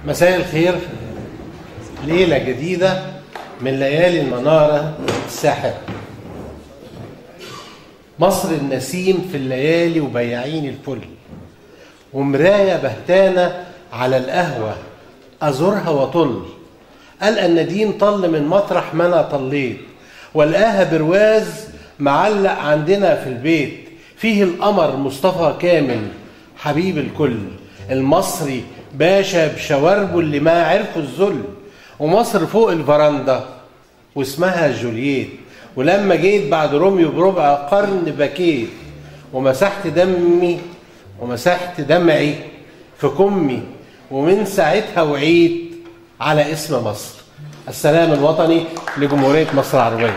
مساء الخير ليلة جديدة من ليالي المنارة الساحرة مصر النسيم في الليالي وبياعين الفل ومراية بهتانة على القهوة أزورها وطل قال النديم طل من مطرح ما أنا طليت والقاها برواز معلق عندنا في البيت فيه القمر مصطفى كامل حبيب الكل المصري باشا بشواربه اللي ما عرفوا الذل ومصر فوق الفرندا واسمها جولييت ولما جيت بعد روميو بربع قرن بكيت ومسحت دمي ومسحت دمعي في كمي ومن ساعتها وعيت على اسم مصر السلام الوطني لجمهورية مصر العربية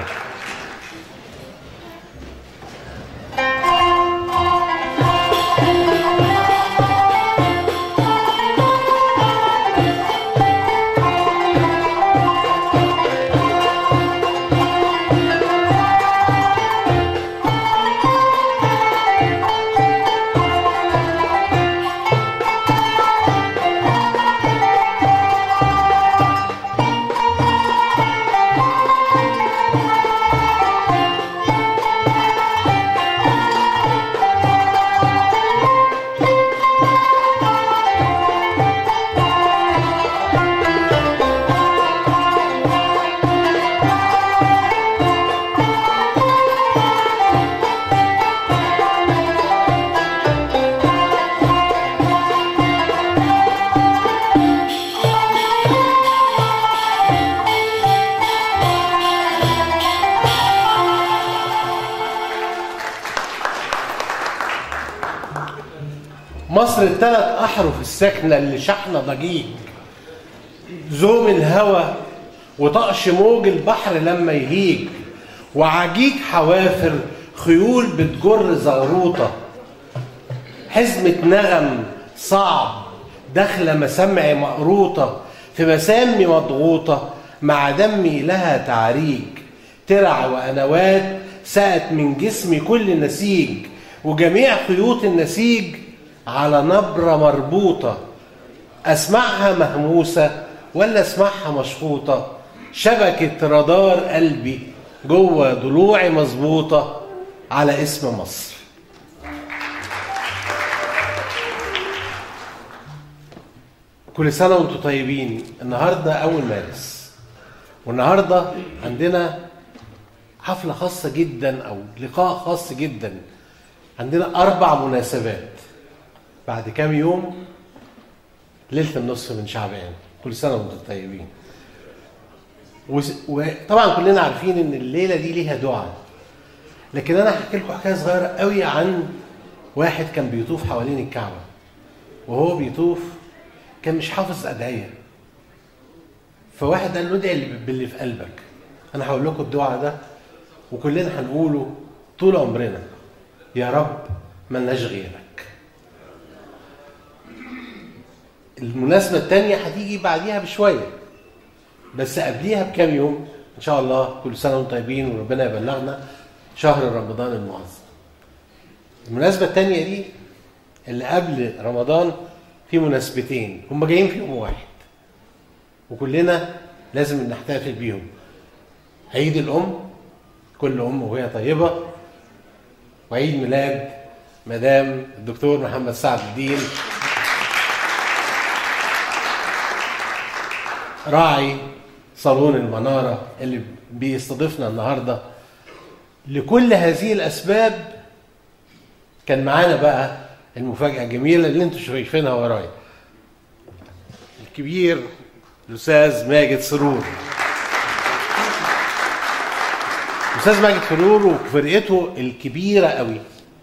مصر الثلاث أحرف الساكنة اللي شحنة ضجيج زوم الهوى وطقش موج البحر لما يهيج وعجيج حوافر خيول بتجر زغروطة حزمة نغم صعب داخلة مسامعي مقروطة في مسامي مضغوطة مع دمي لها تعريج ترع وأنوات سقت من جسمي كل نسيج وجميع خيوط النسيج على نبرة مربوطة أسمعها مهموسة ولا أسمعها مشفوطة شبكة رادار قلبي جوه ضلوعي مظبوطة على اسم مصر كل سنة وانتم طيبين النهاردة أول مارس والنهاردة عندنا حفلة خاصة جدا أو لقاء خاص جدا عندنا أربع مناسبات بعد كام يوم ليله النصف من شعبان كل سنه وانتم طيبين وطبعا كلنا عارفين ان الليله دي ليها دعاء لكن انا هحكي لكم حكايه صغيره قوي عن واحد كان بيطوف حوالين الكعبه وهو بيطوف كان مش حافظ ادعيه فواحد قال له ادعي باللي في قلبك انا هقول لكم الدعاء ده وكلنا هنقوله طول عمرنا يا رب ملناش غيرك المناسبة التانية هتيجي بعديها بشوية بس قبليها بكام يوم إن شاء الله كل سنة وانتم طيبين وربنا يبلغنا شهر رمضان المعظم. المناسبة التانية دي اللي قبل رمضان في مناسبتين هم جايين في يوم واحد وكلنا لازم نحتفل بيهم عيد الأم كل أم وهي طيبة وعيد ميلاد مدام الدكتور محمد سعد الدين راعي صالون المنارة اللي بيستضيفنا النهاردة لكل هذه الأسباب كان معانا بقى المفاجأة الجميلة اللي انتم شايفينها ورايا الكبير الأستاذ ماجد سرور الأستاذ ماجد سرور وفرقته الكبيرة قوي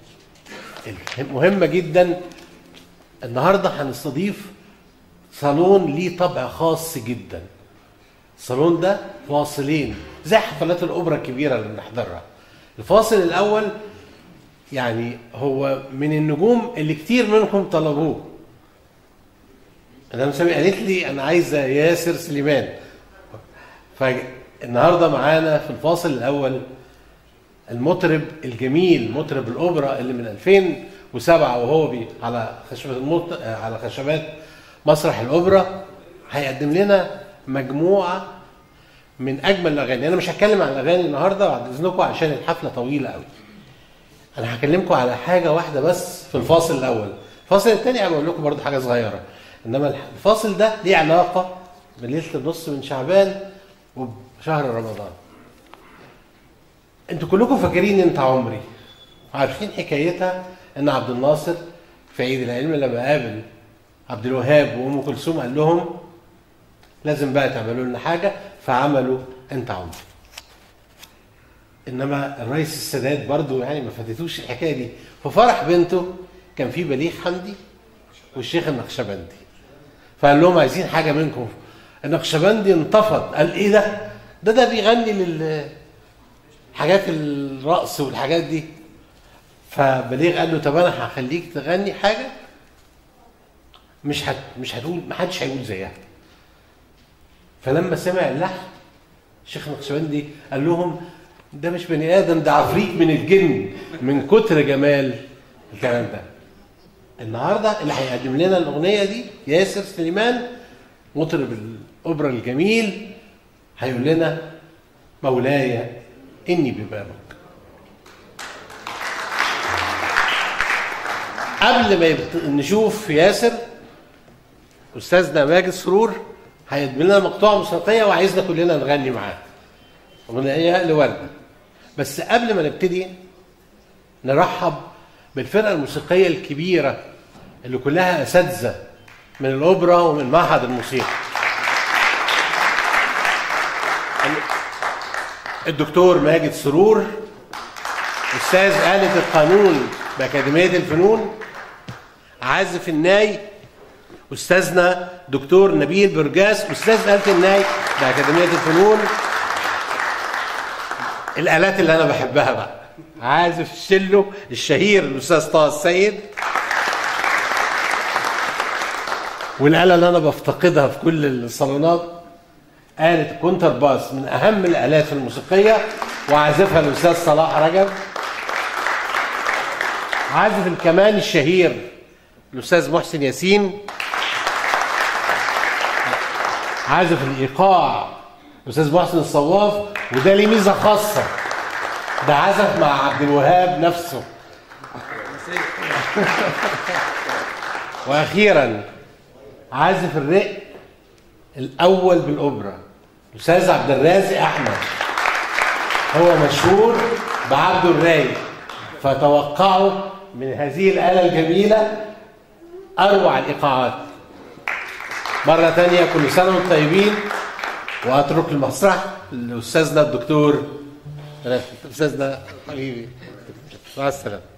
مهمة جدا النهاردة هنستضيف صالون ليه طبع خاص جدا الصالون ده فاصلين زي حفلات الاوبرا الكبيره اللي بنحضرها الفاصل الاول يعني هو من النجوم اللي كتير منكم طلبوه انا مسامي قالت لي انا عايزه ياسر سليمان فالنهارده معانا في الفاصل الاول المطرب الجميل مطرب الاوبرا اللي من 2007 وهو بي على خشبات المط... على خشبات مسرح الاوبرا هيقدم لنا مجموعه من اجمل الاغاني انا مش هتكلم عن الاغاني النهارده بعد اذنكم عشان الحفله طويله قوي انا هكلمكم على حاجه واحده بس في الفاصل الاول الفاصل الثاني هقول لكم برضو حاجه صغيره انما الفاصل ده ليه علاقه بليله النص من شعبان وبشهر رمضان انتوا كلكم فاكرين انت عمري عارفين حكايتها ان عبد الناصر في عيد العلم لما قابل عبد الوهاب وام كلثوم قال لهم لازم بقى تعملوا لنا حاجه فعملوا انت عمري انما الرئيس السادات برضو يعني ما فاتتوش الحكايه دي في فرح بنته كان في بليغ حمدي والشيخ النقشبندي فقال لهم عايزين حاجه منكم النقشبندي انتفض قال ايه ده ده ده بيغني لل حاجات الرقص والحاجات دي فبليغ قال له طب انا هخليك تغني حاجه مش هت مش هتقول ما حدش هيقول زيها فلما سمع اللحن الشيخ النقشبندي قال لهم ده مش بني ادم ده عفريت من الجن من كتر جمال الكلام ده النهارده اللي هيقدم لنا الاغنيه دي ياسر سليمان مطرب الاوبرا الجميل هيقول لنا مولاي اني ببابك قبل ما يبت... نشوف ياسر استاذنا ماجد سرور هيقدم لنا مقطوعه موسيقيه وعايزنا كلنا نغني معاه اغنيه لورده بس قبل ما نبتدي نرحب بالفرقه الموسيقيه الكبيره اللي كلها اساتذه من الاوبرا ومن معهد الموسيقى الدكتور ماجد سرور استاذ آلة القانون بأكاديمية الفنون عازف الناي استاذنا دكتور نبيل برجاس استاذ آلة الناي بأكاديمية الفنون الآلات اللي أنا بحبها بقى عازف الشلو الشهير الأستاذ طه السيد والآلة اللي أنا بفتقدها في كل الصالونات آلة الكونتر باس من أهم الآلات الموسيقية وعازفها الأستاذ صلاح رجب عازف الكمان الشهير الأستاذ محسن ياسين عازف الإيقاع الأستاذ محسن الصواف وده ليه ميزة خاصة ده عزف مع عبد الوهاب نفسه وأخيرا عازف الرق الأول بالأوبرا الأستاذ عبد الرازق أحمد هو مشهور بعبده الرايق فتوقعوا من هذه الآلة الجميلة أروع الإيقاعات مرة تانية كل سنة وانتم طيبين وأترك المسرح لأستاذنا الدكتور أستاذنا حبيبي مع السلامة